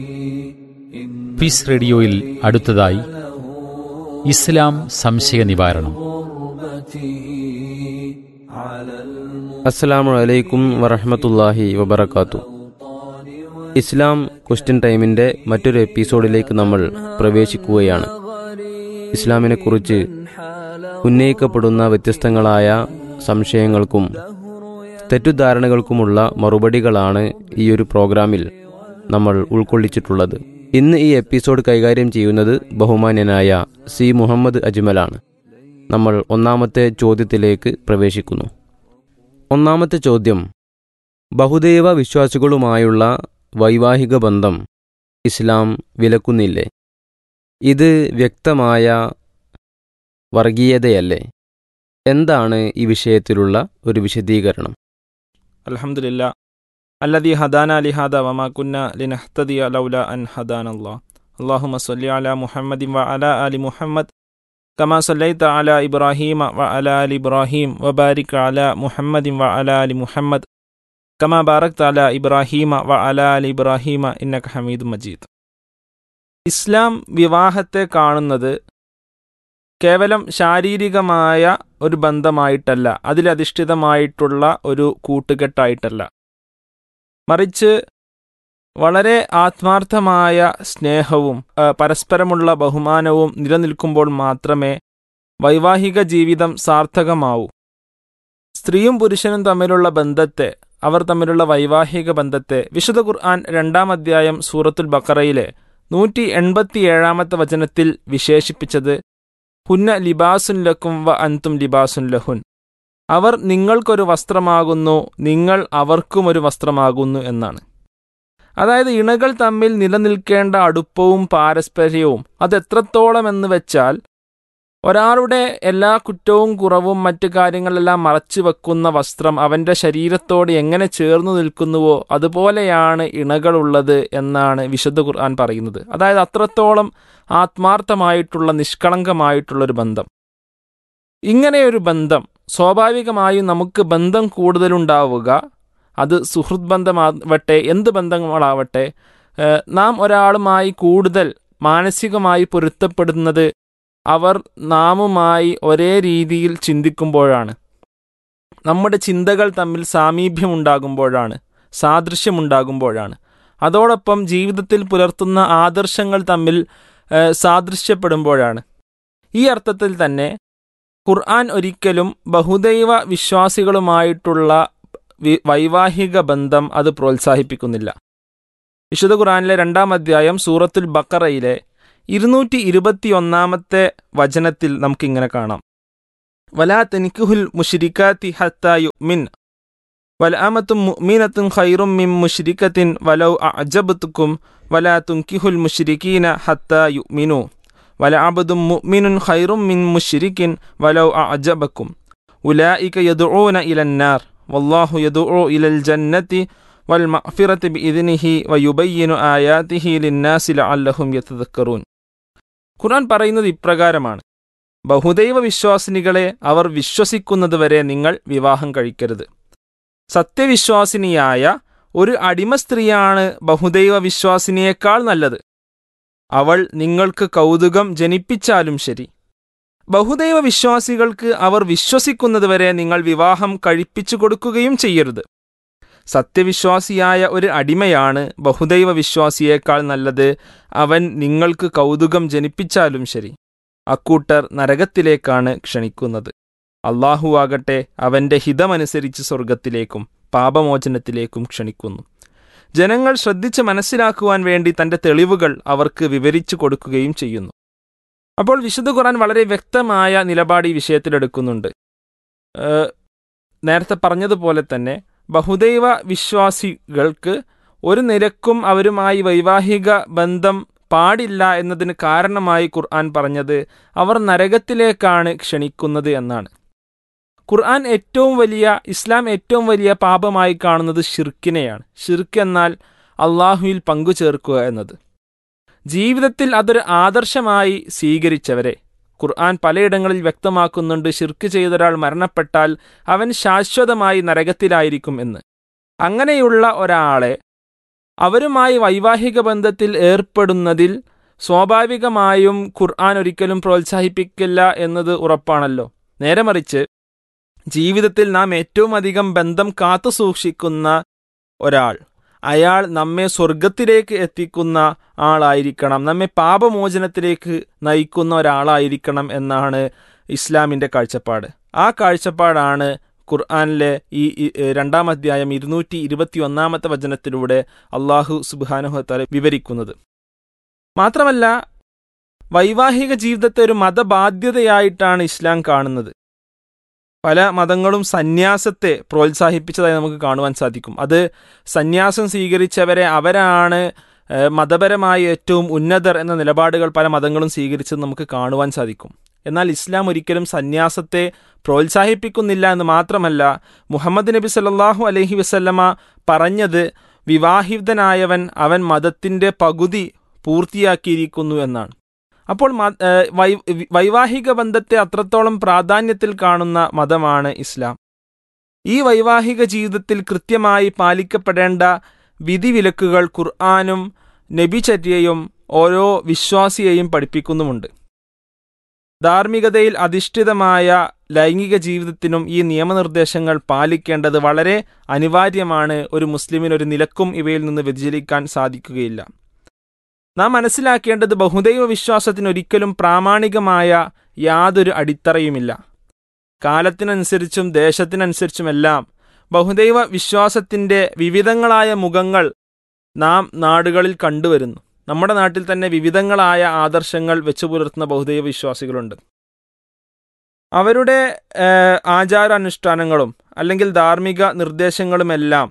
piece റേഡിയോയിൽ അടുത്തതായി ഇസ്ലാം സംശയ നിവാരണം അസ്സലാമു അലൈക്കും വറഹമത്തല്ലാഹി വബർക്കാത്തു ഇസ്ലാം ക്വസ്റ്റ്യൻ ടൈമിൻ്റെ മറ്റൊരു എപ്പിസോഡിലേക്ക് നമ്മൾ പ്രവേശിക്കുകയാണ് ഇസ്ലാമിനെക്കുറിച്ച് ഉന്നയിക്കപ്പെടുന്ന വ്യത്യസ്തങ്ങളായ സംശയങ്ങൾക്കും തെറ്റുദ്ധാരണകൾക്കുമുള്ള മറുപടികളാണ് ഈ ഒരു പ്രോഗ്രാമിൽ നമ്മൾ ഉൾക്കൊള്ളിച്ചിട്ടുള്ളത് ഇന്ന് ഈ എപ്പിസോഡ് കൈകാര്യം ചെയ്യുന്നത് ബഹുമാന്യനായ സി മുഹമ്മദ് അജ്മലാണ് നമ്മൾ ഒന്നാമത്തെ ചോദ്യത്തിലേക്ക് പ്രവേശിക്കുന്നു ഒന്നാമത്തെ ചോദ്യം ബഹുദൈവ വിശ്വാസികളുമായുള്ള വൈവാഹിക ബന്ധം ഇസ്ലാം വിലക്കുന്നില്ലേ ഇത് വ്യക്തമായ വർഗീയതയല്ലേ എന്താണ് ഈ വിഷയത്തിലുള്ള ഒരു വിശദീകരണം അൽഹംദുലില്ലാ അല്ലദി ഹദാന ലിഹാദ വമാ കുന്ന ലിനഹ്തദിയ ലൗല അൻ ഹദാന അല്ലാഹ് اللهم صل على محمد وعلى آل محمد كما صليت على إبراهيم وعلى آل إبراهيم وبارك على محمد وعلى آل محمد كما باركت على إبراهيم وعلى آل إبراهيم إنك حميد مجيد ഇസ്ലാം വിവാഹത്തെ കാണുന്നത് കേവലം ശാരീരികമായ ഒരു ബന്ധമായിട്ടല്ല അതിലധിഷ്ഠിതമായിട്ടുള്ള ഒരു കൂട്ടുകെട്ടായിട്ടല്ല മറിച്ച് വളരെ ആത്മാർത്ഥമായ സ്നേഹവും ആ, പരസ്പരമുള്ള ബഹുമാനവും നിലനിൽക്കുമ്പോൾ മാത്രമേ വൈവാഹിക ജീവിതം സാർത്ഥകമാവൂ സ്ത്രീയും പുരുഷനും തമ്മിലുള്ള ബന്ധത്തെ അവർ തമ്മിലുള്ള വൈവാഹിക ബന്ധത്തെ വിശുദ്ധ ഖുർആൻ രണ്ടാം അധ്യായം സൂറത്തുൽ ബക്കറയിലെ നൂറ്റി എൺപത്തിയേഴാമത്തെ വചനത്തിൽ വിശേഷിപ്പിച്ചത് ഹുന്ന ലിബാസുൻ ലക്കും വ അൻതും ലിബാസുൻ ലഹുൻ അവർ നിങ്ങൾക്കൊരു വസ്ത്രമാകുന്നു നിങ്ങൾ അവർക്കും ഒരു വസ്ത്രമാകുന്നു എന്നാണ് അതായത് ഇണകൾ തമ്മിൽ നിലനിൽക്കേണ്ട അടുപ്പവും പാരസ്പര്യവും അതെത്രത്തോളം എന്ന് വെച്ചാൽ ഒരാളുടെ എല്ലാ കുറ്റവും കുറവും മറ്റു കാര്യങ്ങളെല്ലാം മറച്ചു വെക്കുന്ന വസ്ത്രം അവന്റെ ശരീരത്തോട് എങ്ങനെ ചേർന്നു നിൽക്കുന്നുവോ അതുപോലെയാണ് ഇണകളുള്ളത് എന്നാണ് വിശുദ്ധ ഖുർആൻ പറയുന്നത് അതായത് അത്രത്തോളം ആത്മാർത്ഥമായിട്ടുള്ള നിഷ്കളങ്കമായിട്ടുള്ളൊരു ബന്ധം ഇങ്ങനെയൊരു ബന്ധം സ്വാഭാവികമായും നമുക്ക് ബന്ധം കൂടുതലുണ്ടാവുക അത് സുഹൃത് ബന്ധമാവട്ടെ എന്ത് ബന്ധങ്ങളാവട്ടെ ഏഹ് നാം ഒരാളുമായി കൂടുതൽ മാനസികമായി പൊരുത്തപ്പെടുന്നത് അവർ നാമുമായി ഒരേ രീതിയിൽ ചിന്തിക്കുമ്പോഴാണ് നമ്മുടെ ചിന്തകൾ തമ്മിൽ സാമീപ്യമുണ്ടാകുമ്പോഴാണ് സാദൃശ്യമുണ്ടാകുമ്പോഴാണ് അതോടൊപ്പം ജീവിതത്തിൽ പുലർത്തുന്ന ആദർശങ്ങൾ തമ്മിൽ ഏഹ് സാദൃശ്യപ്പെടുമ്പോഴാണ് ഈ അർത്ഥത്തിൽ തന്നെ ഖുർആൻ ഒരിക്കലും ബഹുദൈവ വിശ്വാസികളുമായിട്ടുള്ള വി- വൈവാഹിക ബന്ധം അത് പ്രോത്സാഹിപ്പിക്കുന്നില്ല വിശുദ്ധ ഖുർആനിലെ രണ്ടാം അധ്യായം സൂറത്തുൽ ബക്കറയിലെ ഇരുന്നൂറ്റി ഇരുപത്തിയൊന്നാമത്തെ വചനത്തിൽ നമുക്കിങ്ങനെ കാണാം വലാ തനിക്കുഹുൽ മുഷിരിക്കാത്തി ഹത്ത യുമിൻ വലഅമത്തും മുഅ്മിനത്തും ഖൈറും മിൻ മുശ്രിക്കത്തിൻ വലൗ അഅജബത്തുക്കും വലാ തുൻകിഹുൽ മുശ്രിക്കീന ഹത്ത യുമിനു വലഅബ്ദും മുഅ്മിനുൻ ഖൈറും മിൻ മുശ്രിക്കിൻ വലൗ അഅജബക്കും ഉലായിക യദ്ഊന ഇലന്നാർ വല്ലാഹു യദ്ഉ ഇലൽ ജന്നത്തി والمغفرة بإذنه ويبين آياته للناس لعلهم يتذكرون ഖുർആൻ പറയുന്നത് ഇപ്രകാരമാണ് ബഹുദൈവ വിശ്വാസിനികളെ അവർ വിശ്വസിക്കുന്നതുവരെ നിങ്ങൾ വിവാഹം കഴിക്കരുത് സത്യവിശ്വാസിനിയായ ഒരു അടിമ സ്ത്രീയാണ് ബഹുദൈവ വിശ്വാസിനിയേക്കാൾ നല്ലത് അവൾ നിങ്ങൾക്ക് കൗതുകം ജനിപ്പിച്ചാലും ശരി ബഹുദൈവ വിശ്വാസികൾക്ക് അവർ വിശ്വസിക്കുന്നതുവരെ നിങ്ങൾ വിവാഹം കഴിപ്പിച്ചു കൊടുക്കുകയും ചെയ്യരുത് സത്യവിശ്വാസിയായ ഒരു അടിമയാണ് ബഹുദൈവ വിശ്വാസിയേക്കാൾ നല്ലത് അവൻ നിങ്ങൾക്ക് കൗതുകം ജനിപ്പിച്ചാലും ശരി അക്കൂട്ടർ നരകത്തിലേക്കാണ് ക്ഷണിക്കുന്നത് അള്ളാഹു ആകട്ടെ അവന്റെ ഹിതമനുസരിച്ച് സ്വർഗത്തിലേക്കും പാപമോചനത്തിലേക്കും ക്ഷണിക്കുന്നു ജനങ്ങൾ ശ്രദ്ധിച്ച് മനസ്സിലാക്കുവാൻ വേണ്ടി തന്റെ തെളിവുകൾ അവർക്ക് വിവരിച്ചു കൊടുക്കുകയും ചെയ്യുന്നു അപ്പോൾ വിശുദ്ധ ഖുർആൻ വളരെ വ്യക്തമായ നിലപാട് ഈ വിഷയത്തിലെടുക്കുന്നുണ്ട് ഏഹ്, നേരത്തെ പറഞ്ഞതുപോലെ തന്നെ ബഹുദൈവ വിശ്വാസികൾക്ക് ഒരു നിരക്കും അവരുമായി വൈവാഹിക ബന്ധം പാടില്ല എന്നതിന് കാരണമായി ഖുർആൻ പറഞ്ഞത് അവർ നരകത്തിലേക്കാണ് ക്ഷണിക്കുന്നത് എന്നാണ് ഖുർആൻ ഏറ്റവും വലിയ ഇസ്ലാം ഏറ്റവും വലിയ പാപമായി കാണുന്നത് ഷിർക്കിനെയാണ് ഷിർക്ക് എന്നാൽ അള്ളാഹുവിൽ പങ്കു ചേർക്കുക എന്നത് ജീവിതത്തിൽ അതൊരു ആദർശമായി സ്വീകരിച്ചവരെ ഖുർആൻ പലയിടങ്ങളിൽ വ്യക്തമാക്കുന്നുണ്ട് ഷിർക്ക് ചെയ്തൊരാൾ മരണപ്പെട്ടാൽ അവൻ ശാശ്വതമായി നരകത്തിലായിരിക്കും എന്ന് അങ്ങനെയുള്ള ഒരാളെ അവരുമായി വൈവാഹിക ബന്ധത്തിൽ ഏർപ്പെടുന്നതിൽ സ്വാഭാവികമായും ഖുർആൻ ഒരിക്കലും പ്രോത്സാഹിപ്പിക്കില്ല എന്നത് ഉറപ്പാണല്ലോ നേരെ മറിച്ച് ജീവിതത്തിൽ നാം ഏറ്റവും അധികം ബന്ധം കാത്തു സൂക്ഷിക്കുന്ന ഒരാൾ അയാൾ നമ്മെ സ്വർഗത്തിലേക്ക് എത്തിക്കുന്ന ആളായിരിക്കണം നമ്മെ പാപമോചനത്തിലേക്ക് നയിക്കുന്ന ഒരാളായിരിക്കണം എന്നാണ് ഇസ്ലാമിൻ്റെ കാഴ്ചപ്പാട് ആ കാഴ്ചപ്പാടാണ് ഖുർആാനിലെ ഈ ഈ, രണ്ടാം അധ്യായം ഇരുന്നൂറ്റി ഇരുപത്തി ഒന്നാമത്തെ വചനത്തിലൂടെ അള്ളാഹു സുബാനുഹത്താലെ വിവരിക്കുന്നത് മാത്രമല്ല വൈവാഹിക ജീവിതത്തെ ഒരു മതബാധ്യതയായിട്ടാണ് ഇസ്ലാം കാണുന്നത് പല മതങ്ങളും സന്യാസത്തെ പ്രോത്സാഹിപ്പിച്ചതായി നമുക്ക് കാണുവാൻ സാധിക്കും അത് സന്യാസം സ്വീകരിച്ചവരെ അവരാണ് ഏഹ്, മതപരമായി ഏറ്റവും ഉന്നതർ എന്ന നിലപാടുകൾ പല മതങ്ങളും സ്വീകരിച്ചത് നമുക്ക് കാണുവാൻ സാധിക്കും എന്നാൽ ഇസ്ലാം ഒരിക്കലും സന്യാസത്തെ പ്രോത്സാഹിപ്പിക്കുന്നില്ല എന്ന് മാത്രമല്ല മുഹമ്മദ് നബി സല്ലല്ലാഹു അലൈഹി വസല്ലമ പറഞ്ഞത് വിവാഹിതനായവൻ അവൻ മതത്തിൻ്റെ പകുതി പൂർത്തിയാക്കിയിരിക്കുന്നു എന്നാണ് അപ്പോൾ മ- ഏഹ് വൈ- വൈവാഹിക ബന്ധത്തെ അത്രത്തോളം പ്രാധാന്യത്തിൽ കാണുന്ന മതമാണ് ഇസ്ലാം ഈ വൈവാഹിക ജീവിതത്തിൽ കൃത്യമായി പാലിക്കപ്പെടേണ്ട വിധിവിലക്കുകൾ ഖുർആാനും നബിചര്യയും ഓരോ വിശ്വാസിയെയും പഠിപ്പിക്കുന്നുമുണ്ട് ധാർമ്മികതയിൽ അധിഷ്ഠിതമായ ലൈംഗിക ജീവിതത്തിനും ഈ നിയമനിർദ്ദേശങ്ങൾ പാലിക്കേണ്ടത് വളരെ അനിവാര്യമാണ് ഒരു മുസ്ലിമിന് ഒരു നിലക്കും ഇവയിൽ നിന്ന് വ്യതിചലിക്കാൻ സാധിക്കുകയില്ല നാം മനസ്സിലാക്കേണ്ടത് ബഹുദൈവ വിശ്വാസത്തിന് ഒരിക്കലും പ്രാമാണികമായ യാതൊരു അടിത്തറയുമില്ല കാലത്തിനനുസരിച്ചും ദേശത്തിനനുസരിച്ചുമെല്ലാം ബഹുദൈവ വിശ്വാസത്തിൻ്റെ വിവിധങ്ങളായ മുഖങ്ങൾ നാം നാടുകളിൽ കണ്ടുവരുന്നു നമ്മുടെ നാട്ടിൽ തന്നെ വിവിധങ്ങളായ ആദർശങ്ങൾ വെച്ചു പുലർത്തുന്ന ബഹുദൈവ വിശ്വാസികളുണ്ട് അവരുടെ ഏഹ്, ആചാരാനുഷ്ഠാനങ്ങളും അല്ലെങ്കിൽ ധാർമ്മിക നിർദ്ദേശങ്ങളുമെല്ലാം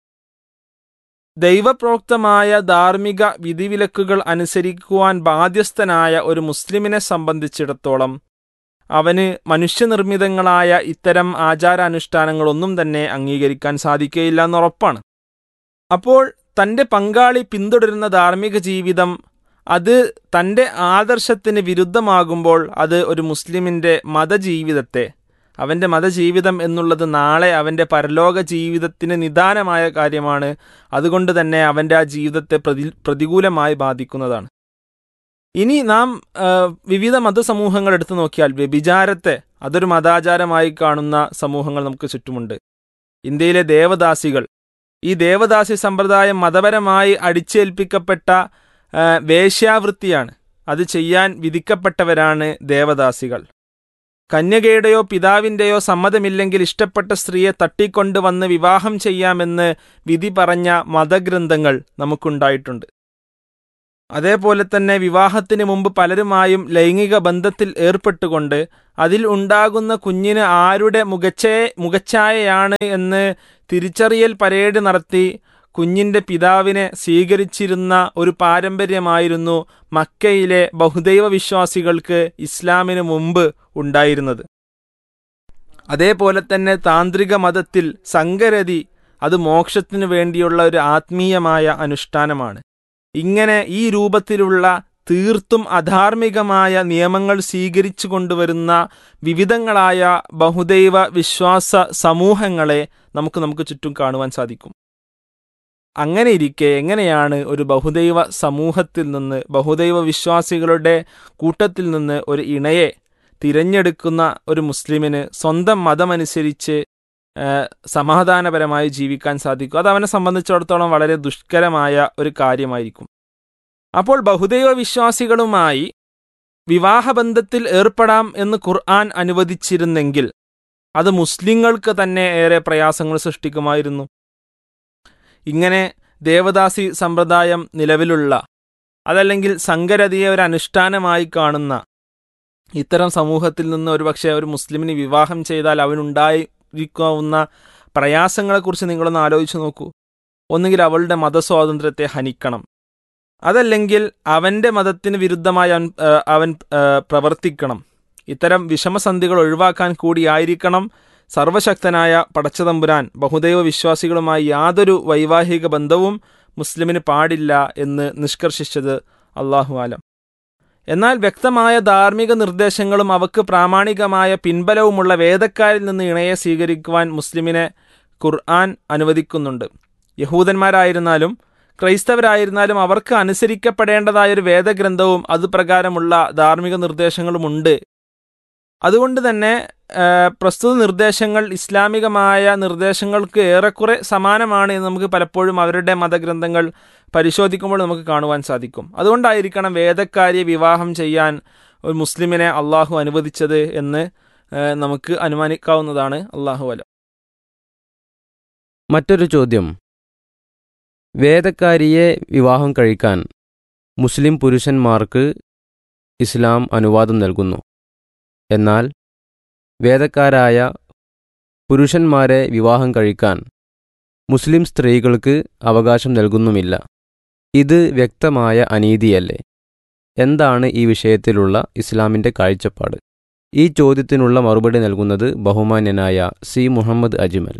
ദൈവപ്രോക്തമായ ധാർമ്മിക വിധിവിലക്കുകൾ അനുസരിക്കുവാൻ ബാധ്യസ്ഥനായ ഒരു മുസ്ലിമിനെ സംബന്ധിച്ചിടത്തോളം അവന് മനുഷ്യനിർമ്മിതങ്ങളായ ഇത്തരം ആചാരാനുഷ്ഠാനങ്ങളൊന്നും തന്നെ അംഗീകരിക്കാൻ സാധിക്കുകയില്ല എന്നുറപ്പാണ് അപ്പോൾ തൻ്റെ പങ്കാളി പിന്തുടരുന്ന ധാർമ്മിക ജീവിതം അത് തൻ്റെ ആദർശത്തിന് വിരുദ്ധമാകുമ്പോൾ അത് ഒരു മുസ്ലിമിൻ്റെ മതജീവിതത്തെ അവൻ്റെ മതജീവിതം എന്നുള്ളത് നാളെ അവൻ്റെ പരലോക ജീവിതത്തിന് നിദാനമായ കാര്യമാണ് അതുകൊണ്ട് തന്നെ അവൻ്റെ ആ ജീവിതത്തെ പ്രതി പ്രതികൂലമായി ബാധിക്കുന്നതാണ് ഇനി നാം ആ, വിവിധ മതസമൂഹങ്ങൾ എടുത്തു നോക്കിയാൽ വ്യഭിചാരത്തെ അതൊരു മതാചാരമായി കാണുന്ന സമൂഹങ്ങൾ നമുക്ക് ചുറ്റുമുണ്ട് ഇന്ത്യയിലെ ദേവദാസികൾ ഈ ദേവദാസി സമ്പ്രദായം മതപരമായി അടിച്ചേൽപ്പിക്കപ്പെട്ട ആ, വേശ്യാവൃത്തിയാണ് അത് ചെയ്യാൻ വിധിക്കപ്പെട്ടവരാണ് ദേവദാസികൾ കന്യകയുടെയോ പിതാവിൻ്റെയോ സമ്മതമില്ലെങ്കിൽ ഇഷ്ടപ്പെട്ട സ്ത്രീയെ തട്ടിക്കൊണ്ടുവന്ന് വിവാഹം ചെയ്യാമെന്ന് വിധി പറഞ്ഞ മതഗ്രന്ഥങ്ങൾ നമുക്കുണ്ടായിട്ടുണ്ട് അതേപോലെ തന്നെ വിവാഹത്തിന് മുമ്പ് പലരുമായും ലൈംഗിക ബന്ധത്തിൽ ഏർപ്പെട്ടുകൊണ്ട് അതിൽ ഉണ്ടാകുന്ന കുഞ്ഞിന് ആരുടെ മുഖച്ചേ മുഖച്ഛായയാണ് എന്ന് തിരിച്ചറിയൽ പരേഡ് നടത്തി കുഞ്ഞിൻ്റെ പിതാവിനെ സ്വീകരിച്ചിരുന്ന ഒരു പാരമ്പര്യമായിരുന്നു മക്കയിലെ ബഹുദൈവ വിശ്വാസികൾക്ക് ഇസ്ലാമിന് മുമ്പ് ഉണ്ടായിരുന്നത് അതേപോലെ തന്നെ താന്ത്രിക മതത്തിൽ സംഗരതി അത് മോക്ഷത്തിനു വേണ്ടിയുള്ള ഒരു ആത്മീയമായ അനുഷ്ഠാനമാണ് ഇങ്ങനെ ഈ രൂപത്തിലുള്ള തീർത്തും അധാർമികമായ നിയമങ്ങൾ സ്വീകരിച്ചു കൊണ്ടുവരുന്ന വിവിധങ്ങളായ ബഹുദൈവ വിശ്വാസ സമൂഹങ്ങളെ നമുക്ക് നമുക്ക് ചുറ്റും കാണുവാൻ സാധിക്കും അങ്ങനെ ഇരിക്കെ എങ്ങനെയാണ് ഒരു ബഹുദൈവ സമൂഹത്തിൽ നിന്ന് ബഹുദൈവ വിശ്വാസികളുടെ കൂട്ടത്തിൽ നിന്ന് ഒരു ഇണയെ തിരഞ്ഞെടുക്കുന്ന ഒരു മുസ്ലിമിന് സ്വന്തം മതമനുസരിച്ച് ഏഹ്, സമാധാനപരമായി ജീവിക്കാൻ സാധിക്കും അത് അവനെ സംബന്ധിച്ചിടത്തോളം വളരെ ദുഷ്കരമായ ഒരു കാര്യമായിരിക്കും അപ്പോൾ ബഹുദൈവ വിശ്വാസികളുമായി വിവാഹബന്ധത്തിൽ ഏർപ്പെടാം എന്ന് ഖുർആൻ അനുവദിച്ചിരുന്നെങ്കിൽ അത് മുസ്ലിങ്ങൾക്ക് തന്നെ ഏറെ പ്രയാസങ്ങൾ സൃഷ്ടിക്കുമായിരുന്നു ഇങ്ങനെ ദേവദാസി സമ്പ്രദായം നിലവിലുള്ള അതല്ലെങ്കിൽ സംഗരതിയെ ഒരു അനുഷ്ഠാനമായി കാണുന്ന ഇത്തരം സമൂഹത്തിൽ നിന്ന് ഒരുപക്ഷെ ഒരു മുസ്ലിമിന് വിവാഹം ചെയ്താൽ അവനുണ്ടായിരിക്കാവുന്ന പ്രയാസങ്ങളെക്കുറിച്ച് നിങ്ങളൊന്ന് ആലോചിച്ച് നോക്കൂ ഒന്നുകിൽ അവളുടെ മതസ്വാതന്ത്ര്യത്തെ ഹനിക്കണം അതല്ലെങ്കിൽ അവൻ്റെ മതത്തിന് വിരുദ്ധമായി അവൻ ആ, അവൻ ആ, പ്രവർത്തിക്കണം ഇത്തരം വിഷമസന്ധികൾ ഒഴിവാക്കാൻ കൂടിയായിരിക്കണം സർവശക്തനായ പടച്ചതമ്പുരാൻ ബഹുദൈവ വിശ്വാസികളുമായി യാതൊരു വൈവാഹിക ബന്ധവും മുസ്ലിമിന് പാടില്ല എന്ന് നിഷ്കർഷിച്ചത് അള്ളാഹു ആലം എന്നാൽ വ്യക്തമായ ധാർമ്മിക നിർദ്ദേശങ്ങളും അവക്ക് പ്രാമാണികമായ പിൻബലവുമുള്ള വേദക്കാരിൽ നിന്ന് ഇണയെ സ്വീകരിക്കുവാൻ മുസ്ലിമിനെ ഖുർആൻ അനുവദിക്കുന്നുണ്ട് യഹൂദന്മാരായിരുന്നാലും ക്രൈസ്തവരായിരുന്നാലും അവർക്ക് അനുസരിക്കപ്പെടേണ്ടതായ ഒരു വേദഗ്രന്ഥവും അത് പ്രകാരമുള്ള ധാർമ്മിക നിർദ്ദേശങ്ങളുമുണ്ട് അതുകൊണ്ട് തന്നെ ആ, പ്രസ്തുത നിർദ്ദേശങ്ങൾ ഇസ്ലാമികമായ നിർദ്ദേശങ്ങൾക്ക് ഏറെക്കുറെ സമാനമാണ് എന്ന് നമുക്ക് പലപ്പോഴും അവരുടെ മതഗ്രന്ഥങ്ങൾ പരിശോധിക്കുമ്പോൾ നമുക്ക് കാണുവാൻ സാധിക്കും അതുകൊണ്ടായിരിക്കണം വേദക്കാരിയെ വിവാഹം ചെയ്യാൻ ഒരു മുസ്ലിമിനെ അള്ളാഹു അനുവദിച്ചത് എന്ന് ആ, നമുക്ക് അനുമാനിക്കാവുന്നതാണ് അള്ളാഹു അല മറ്റൊരു ചോദ്യം വേദക്കാരിയെ വിവാഹം കഴിക്കാൻ മുസ്ലിം പുരുഷന്മാർക്ക് ഇസ്ലാം അനുവാദം നൽകുന്നു എന്നാൽ വേദക്കാരായ പുരുഷന്മാരെ വിവാഹം കഴിക്കാൻ മുസ്ലിം സ്ത്രീകൾക്ക് അവകാശം നൽകുന്നുമില്ല ഇത് വ്യക്തമായ അനീതിയല്ലേ എന്താണ് ഈ വിഷയത്തിലുള്ള ഇസ്ലാമിൻ്റെ കാഴ്ചപ്പാട് ഈ ചോദ്യത്തിനുള്ള മറുപടി നൽകുന്നത് ബഹുമാന്യനായ സി മുഹമ്മദ് അജ്മൽ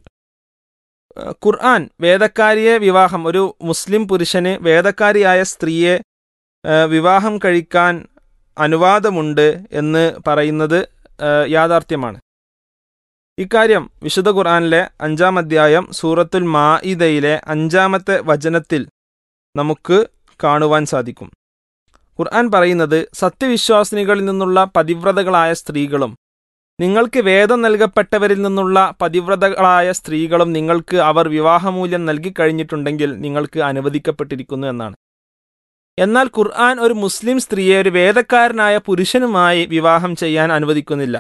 ഖുർആൻ വേദക്കാരിയെ വിവാഹം ഒരു മുസ്ലിം പുരുഷന് വേദക്കാരിയായ സ്ത്രീയെ ആ, വിവാഹം കഴിക്കാൻ അനുവാദമുണ്ട് എന്ന് പറയുന്നത് ആ, യാഥാർത്ഥ്യമാണ് ഇക്കാര്യം വിശുദ്ധ ഖുർആനിലെ അഞ്ചാം അധ്യായം സൂറത്തുൽ മാഇദയിലെ അഞ്ചാമത്തെ വചനത്തിൽ നമുക്ക് കാണുവാൻ സാധിക്കും ഖുർആൻ പറയുന്നത് സത്യവിശ്വാസിനികളിൽ നിന്നുള്ള പതിവ്രതകളായ സ്ത്രീകളും നിങ്ങൾക്ക് വേദം നൽകപ്പെട്ടവരിൽ നിന്നുള്ള പതിവ്രതകളായ സ്ത്രീകളും നിങ്ങൾക്ക് അവർ വിവാഹമൂല്യം നൽകിക്കഴിഞ്ഞിട്ടുണ്ടെങ്കിൽ നിങ്ങൾക്ക് അനുവദിക്കപ്പെട്ടിരിക്കുന്നു എന്നാണ് എന്നാൽ ഖുർആൻ ഒരു മുസ്ലിം സ്ത്രീയെ ഒരു വേദക്കാരനായ പുരുഷനുമായി വിവാഹം ചെയ്യാൻ അനുവദിക്കുന്നില്ല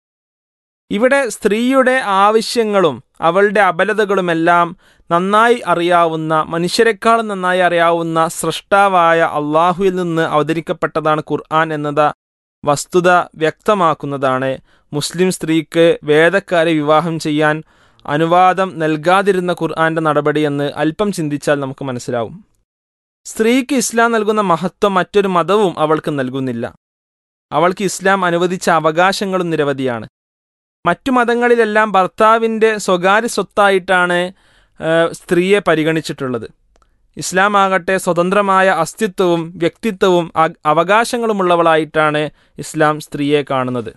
ഇവിടെ സ്ത്രീയുടെ ആവശ്യങ്ങളും അവളുടെ അബലതകളുമെല്ലാം നന്നായി അറിയാവുന്ന മനുഷ്യരെക്കാളും നന്നായി അറിയാവുന്ന സൃഷ്ടാവായ അള്ളാഹുവിൽ നിന്ന് അവതരിക്കപ്പെട്ടതാണ് ഖുർആൻ എന്നത് വസ്തുത വ്യക്തമാക്കുന്നതാണ് മുസ്ലിം സ്ത്രീക്ക് വേദക്കാരെ വിവാഹം ചെയ്യാൻ അനുവാദം നൽകാതിരുന്ന ഖുർആന്റെ നടപടിയെന്ന് അല്പം ചിന്തിച്ചാൽ നമുക്ക് മനസ്സിലാവും സ്ത്രീക്ക് ഇസ്ലാം നൽകുന്ന മഹത്വം മറ്റൊരു മതവും അവൾക്ക് നൽകുന്നില്ല അവൾക്ക് ഇസ്ലാം അനുവദിച്ച അവകാശങ്ങളും നിരവധിയാണ് മറ്റു മതങ്ങളിലെല്ലാം ഭർത്താവിൻ്റെ സ്വകാര്യ സ്വത്തായിട്ടാണ് ആ, സ്ത്രീയെ പരിഗണിച്ചിട്ടുള്ളത് ഇസ്ലാം ആകട്ടെ സ്വതന്ത്രമായ അസ്തിത്വവും വ്യക്തിത്വവും അ- അവകാശങ്ങളുമുള്ളവളായിട്ടാണ് ഇസ്ലാം സ്ത്രീയെ കാണുന്നത്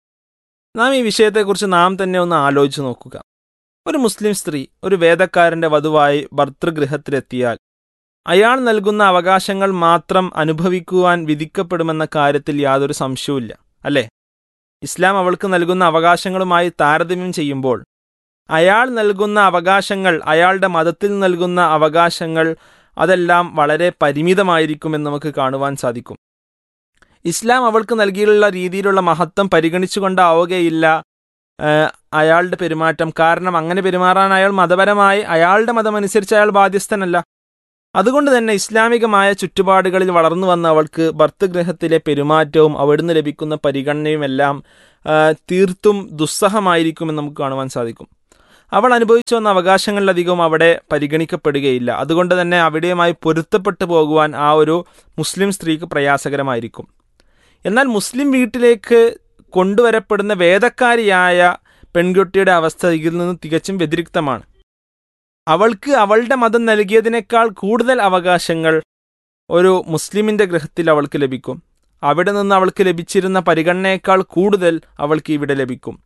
നാം ഈ വിഷയത്തെക്കുറിച്ച് നാം തന്നെ ഒന്ന് ആലോചിച്ച് നോക്കുക ഒരു മുസ്ലിം സ്ത്രീ ഒരു വേദക്കാരന്റെ വധുവായി ഭർതൃഗൃഹത്തിലെത്തിയാൽ അയാൾ നൽകുന്ന അവകാശങ്ങൾ മാത്രം അനുഭവിക്കുവാൻ വിധിക്കപ്പെടുമെന്ന കാര്യത്തിൽ യാതൊരു സംശയവുമില്ല അല്ലേ ഇസ്ലാം അവൾക്ക് നൽകുന്ന അവകാശങ്ങളുമായി താരതമ്യം ചെയ്യുമ്പോൾ അയാൾ നൽകുന്ന അവകാശങ്ങൾ അയാളുടെ മതത്തിൽ നൽകുന്ന അവകാശങ്ങൾ അതെല്ലാം വളരെ പരിമിതമായിരിക്കുമെന്ന് നമുക്ക് കാണുവാൻ സാധിക്കും ഇസ്ലാം അവൾക്ക് നൽകിയുള്ള രീതിയിലുള്ള മഹത്വം പരിഗണിച്ചുകൊണ്ടാവുകയില്ല ഏഹ്, അയാളുടെ പെരുമാറ്റം കാരണം അങ്ങനെ പെരുമാറാൻ അയാൾ മതപരമായി അയാളുടെ മതമനുസരിച്ച് അയാൾ ബാധ്യസ്ഥനല്ല അതുകൊണ്ട് തന്നെ ഇസ്ലാമികമായ ചുറ്റുപാടുകളിൽ വളർന്നു വന്ന അവൾക്ക് ഭർത്തൃഗ്രഹത്തിലെ പെരുമാറ്റവും അവിടുന്ന് ലഭിക്കുന്ന പരിഗണനയുമെല്ലാം ആ, തീർത്തും ദുസ്സഹമായിരിക്കുമെന്ന് നമുക്ക് കാണുവാൻ സാധിക്കും അവൾ അനുഭവിച്ചു വന്ന അവകാശങ്ങളിലധികവും അവിടെ പരിഗണിക്കപ്പെടുകയില്ല അതുകൊണ്ട് തന്നെ അവിടെയുമായി പൊരുത്തപ്പെട്ടു പോകുവാൻ ആ ഒരു മുസ്ലിം സ്ത്രീക്ക് പ്രയാസകരമായിരിക്കും എന്നാൽ മുസ്ലിം വീട്ടിലേക്ക് കൊണ്ടുവരപ്പെടുന്ന വേദക്കാരിയായ പെൺകുട്ടിയുടെ അവസ്ഥ ഇതിൽ നിന്ന് തികച്ചും വ്യതിരിക്തമാണ് അവൾക്ക് അവളുടെ മതം നൽകിയതിനേക്കാൾ കൂടുതൽ അവകാശങ്ങൾ ഒരു മുസ്ലിമിന്റെ ഗൃഹത്തിൽ അവൾക്ക് ലഭിക്കും അവിടെ നിന്ന് അവൾക്ക് ലഭിച്ചിരുന്ന പരിഗണനയേക്കാൾ കൂടുതൽ അവൾക്ക് ഇവിടെ ലഭിക്കും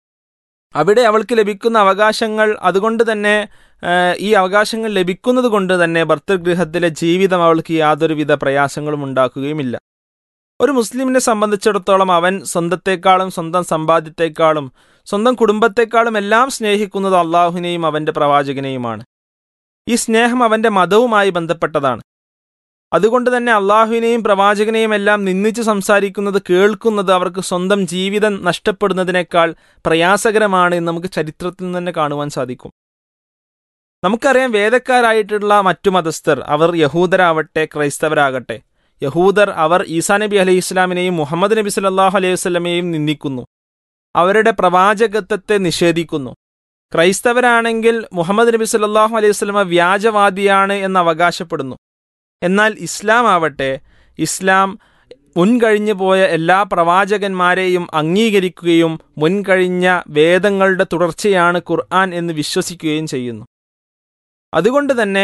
അവിടെ അവൾക്ക് ലഭിക്കുന്ന അവകാശങ്ങൾ അതുകൊണ്ട് തന്നെ ആ, ഈ അവകാശങ്ങൾ ലഭിക്കുന്നത് കൊണ്ട് തന്നെ ഭർത്തൃഗൃഹത്തിലെ ജീവിതം അവൾക്ക് യാതൊരുവിധ പ്രയാസങ്ങളും ഉണ്ടാക്കുകയുമില്ല ഒരു മുസ്ലിമിനെ സംബന്ധിച്ചിടത്തോളം അവൻ സ്വന്തത്തെക്കാളും സ്വന്തം സമ്പാദ്യത്തെക്കാളും സ്വന്തം കുടുംബത്തെക്കാളും എല്ലാം സ്നേഹിക്കുന്നത് അള്ളാഹുവിനെയും അവന്റെ പ്രവാചകനെയുമാണ് ഈ സ്നേഹം അവന്റെ മതവുമായി ബന്ധപ്പെട്ടതാണ് അതുകൊണ്ട് തന്നെ അള്ളാഹുവിനെയും പ്രവാചകനെയും എല്ലാം നിന്ദിച്ച് സംസാരിക്കുന്നത് കേൾക്കുന്നത് അവർക്ക് സ്വന്തം ജീവിതം നഷ്ടപ്പെടുന്നതിനേക്കാൾ പ്രയാസകരമാണ് എന്ന് നമുക്ക് ചരിത്രത്തിൽ നിന്ന് തന്നെ കാണുവാൻ സാധിക്കും നമുക്കറിയാം വേദക്കാരായിട്ടുള്ള മറ്റു മതസ്ഥർ അവർ യഹൂദരാവട്ടെ ക്രൈസ്തവരാകട്ടെ യഹൂദർ അവർ ഈസാ നബി അലൈഹി ഇസ്ലാമിനെയും മുഹമ്മദ് നബി സല്ലാഹു അലൈഹി വസ്ലമയെയും നിന്ദിക്കുന്നു അവരുടെ പ്രവാചകത്വത്തെ നിഷേധിക്കുന്നു ക്രൈസ്തവരാണെങ്കിൽ മുഹമ്മദ് നബി സല്ലാഹു അലൈഹി വസ്ലമ വ്യാജവാദിയാണ് എന്ന് അവകാശപ്പെടുന്നു എന്നാൽ ഇസ്ലാം ആവട്ടെ ഇസ്ലാം മുൻകഴിഞ്ഞു പോയ എല്ലാ പ്രവാചകന്മാരെയും അംഗീകരിക്കുകയും മുൻകഴിഞ്ഞ വേദങ്ങളുടെ തുടർച്ചയാണ് ഖുർആൻ എന്ന് വിശ്വസിക്കുകയും ചെയ്യുന്നു അതുകൊണ്ട് തന്നെ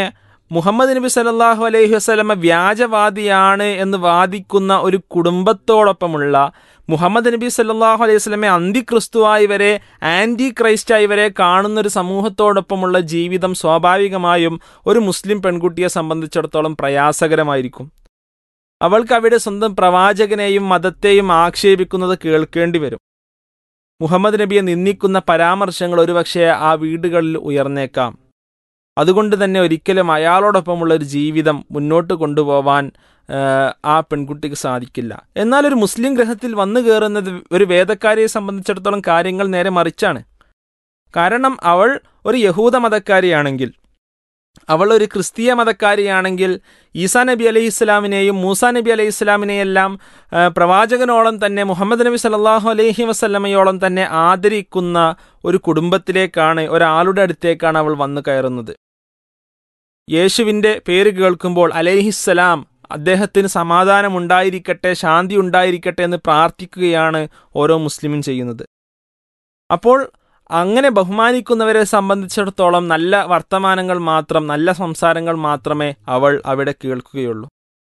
മുഹമ്മദ് നബി സല്ലല്ലാഹു അലൈഹി വസല്ലമ വ്യാജവാദിയാണ് എന്ന് വാദിക്കുന്ന ഒരു കുടുംബത്തോടൊപ്പമുള്ള മുഹമ്മദ് നബി സല്ലല്ലാഹു അലൈഹി വസല്ലമെ അന്തിക്രിസ്തുവായി വരെ ആന്റി ക്രൈസ്റ്റായി വരെ കാണുന്ന ഒരു സമൂഹത്തോടൊപ്പമുള്ള ജീവിതം സ്വാഭാവികമായും ഒരു മുസ്ലിം പെൺകുട്ടിയെ സംബന്ധിച്ചിടത്തോളം പ്രയാസകരമായിരിക്കും അവൾക്ക് അവിടെ സ്വന്തം പ്രവാചകനെയും മതത്തെയും ആക്ഷേപിക്കുന്നത് കേൾക്കേണ്ടി വരും മുഹമ്മദ് നബിയെ നിന്ദിക്കുന്ന പരാമർശങ്ങൾ ഒരുപക്ഷെ ആ വീടുകളിൽ ഉയർന്നേക്കാം അതുകൊണ്ട് തന്നെ ഒരിക്കലും അയാളോടൊപ്പമുള്ള ഒരു ജീവിതം മുന്നോട്ട് കൊണ്ടുപോവാൻ ഏഹ്, ആ പെൺകുട്ടിക്ക് സാധിക്കില്ല എന്നാൽ ഒരു മുസ്ലിം ഗ്രഹത്തിൽ വന്നു കയറുന്നത് ഒരു വേദക്കാരിയെ സംബന്ധിച്ചിടത്തോളം കാര്യങ്ങൾ നേരെ മറിച്ചാണ് കാരണം അവൾ ഒരു യഹൂദ മതക്കാരിയാണെങ്കിൽ അവൾ ഒരു ക്രിസ്തീയ മതക്കാരിയാണെങ്കിൽ ഈസാ നബി അലൈഹി ഇസ്ലാമിനെയും മൂസ നബി അലൈഹി ഇസ്ലാമിനെയെല്ലാം ആ, പ്രവാചകനോളം തന്നെ മുഹമ്മദ് നബി സല്ലല്ലാഹു അലൈഹി വസല്ലമയോളം തന്നെ ആദരിക്കുന്ന ഒരു കുടുംബത്തിലേക്കാണ് ഒരാളുടെ അടുത്തേക്കാണ് അവൾ വന്നു കയറുന്നത് യേശുവിൻ്റെ പേര് കേൾക്കുമ്പോൾ അലൈഹിസ്സലാം അദ്ദേഹത്തിന് സമാധാനം ഉണ്ടായിരിക്കട്ടെ ശാന്തി ഉണ്ടായിരിക്കട്ടെ എന്ന് പ്രാർത്ഥിക്കുകയാണ് ഓരോ മുസ്ലിമും ചെയ്യുന്നത് അപ്പോൾ അങ്ങനെ ബഹുമാനിക്കുന്നവരെ സംബന്ധിച്ചിടത്തോളം നല്ല വർത്തമാനങ്ങൾ മാത്രം നല്ല സംസാരങ്ങൾ മാത്രമേ അവൾ അവിടെ കേൾക്കുകയുള്ളൂ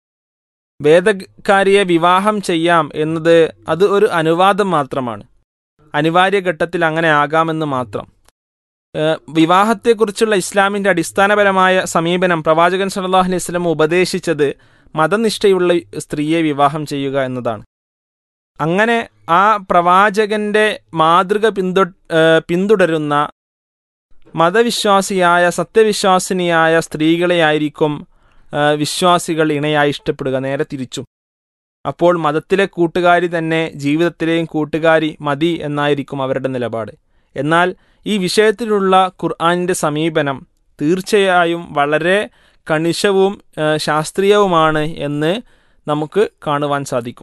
വേദക്കാരിയെ വിവാഹം ചെയ്യാം എന്നത് അത് ഒരു അനുവാദം മാത്രമാണ് അനിവാര്യ ഘട്ടത്തിൽ അങ്ങനെ ആകാമെന്ന് മാത്രം ഏഹ് വിവാഹത്തെക്കുറിച്ചുള്ള ഇസ്ലാമിന്റെ അടിസ്ഥാനപരമായ സമീപനം പ്രവാചകൻ സല്ലല്ലാഹു അലൈഹി വസല്ലം ഉപദേശിച്ചത് മതനിഷ്ഠയുള്ള സ്ത്രീയെ വിവാഹം ചെയ്യുക എന്നതാണ് അങ്ങനെ ആ പ്രവാചകന്റെ മാതൃക പിന്തു ഏഹ് പിന്തുടരുന്ന മതവിശ്വാസിയായ സത്യവിശ്വാസിനിയായ സ്ത്രീകളെയായിരിക്കും ഏഹ് വിശ്വാസികൾ ഇണയായി ഇഷ്ടപ്പെടുക നേരെ തിരിച്ചും അപ്പോൾ മതത്തിലെ കൂട്ടുകാരി തന്നെ ജീവിതത്തിലെയും കൂട്ടുകാരി മതി എന്നായിരിക്കും അവരുടെ നിലപാട് എന്നാൽ ഈ വിഷയത്തിലുള്ള ഖുർആാനിൻ്റെ സമീപനം തീർച്ചയായും വളരെ കണിശവും ഏഹ് ശാസ്ത്രീയവുമാണ് എന്ന് നമുക്ക് കാണുവാൻ സാധിക്കും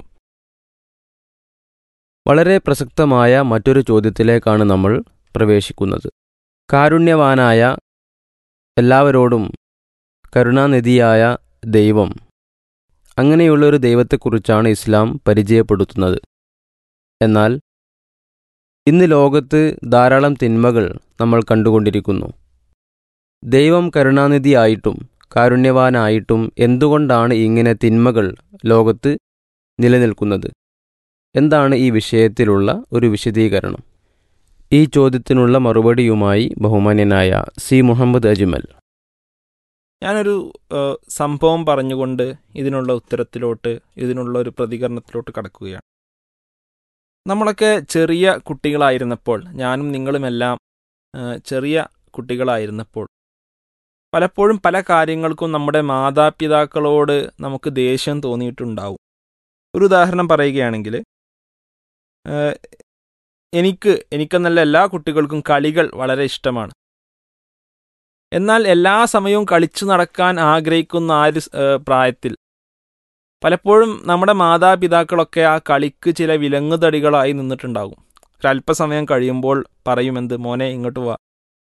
വളരെ പ്രസക്തമായ മറ്റൊരു ചോദ്യത്തിലേക്കാണ് നമ്മൾ പ്രവേശിക്കുന്നത് കാരുണ്യവാനായ എല്ലാവരോടും കരുണാനിധിയായ ദൈവം അങ്ങനെയുള്ളൊരു ദൈവത്തെക്കുറിച്ചാണ് ഇസ്ലാം പരിചയപ്പെടുത്തുന്നത് എന്നാൽ ഇന്ന് ലോകത്ത് ധാരാളം തിന്മകൾ നമ്മൾ കണ്ടുകൊണ്ടിരിക്കുന്നു ദൈവം കരുണാനിധിയായിട്ടും കാരുണ്യവാനായിട്ടും എന്തുകൊണ്ടാണ് ഇങ്ങനെ തിന്മകൾ ലോകത്ത് നിലനിൽക്കുന്നത് എന്താണ് ഈ വിഷയത്തിലുള്ള ഒരു വിശദീകരണം ഈ ചോദ്യത്തിനുള്ള മറുപടിയുമായി ബഹുമാന്യനായ സി മുഹമ്മദ് അജ്മൽ ഞാനൊരു ഏഹ്, സംഭവം പറഞ്ഞുകൊണ്ട് ഇതിനുള്ള ഉത്തരത്തിലോട്ട് ഇതിനുള്ള ഒരു പ്രതികരണത്തിലോട്ട് കടക്കുകയാണ് നമ്മളൊക്കെ ചെറിയ കുട്ടികളായിരുന്നപ്പോൾ ഞാനും നിങ്ങളുമെല്ലാം ഏഹ്, ചെറിയ കുട്ടികളായിരുന്നപ്പോൾ പലപ്പോഴും പല കാര്യങ്ങൾക്കും നമ്മുടെ മാതാപിതാക്കളോട് നമുക്ക് ദേഷ്യം തോന്നിയിട്ടുണ്ടാവും ഒരു ഉദാഹരണം പറയുകയാണെങ്കിൽ ഏഹ്, എനിക്ക് എനിക്കെന്നല്ല എല്ലാ കുട്ടികൾക്കും കളികൾ വളരെ ഇഷ്ടമാണ് എന്നാൽ എല്ലാ സമയവും കളിച്ചു നടക്കാൻ ആഗ്രഹിക്കുന്ന ആ ഒരു സ്- ഏഹ് പ്രായത്തിൽ പലപ്പോഴും നമ്മുടെ മാതാപിതാക്കളൊക്കെ ആ കളിക്ക് ചില വിലങ്ങുതടികളായി നിന്നിട്ടുണ്ടാകും ഒരല്പസമയം കഴിയുമ്പോൾ പറയുമെന്ത് മോനെ ഇങ്ങോട്ട് വാ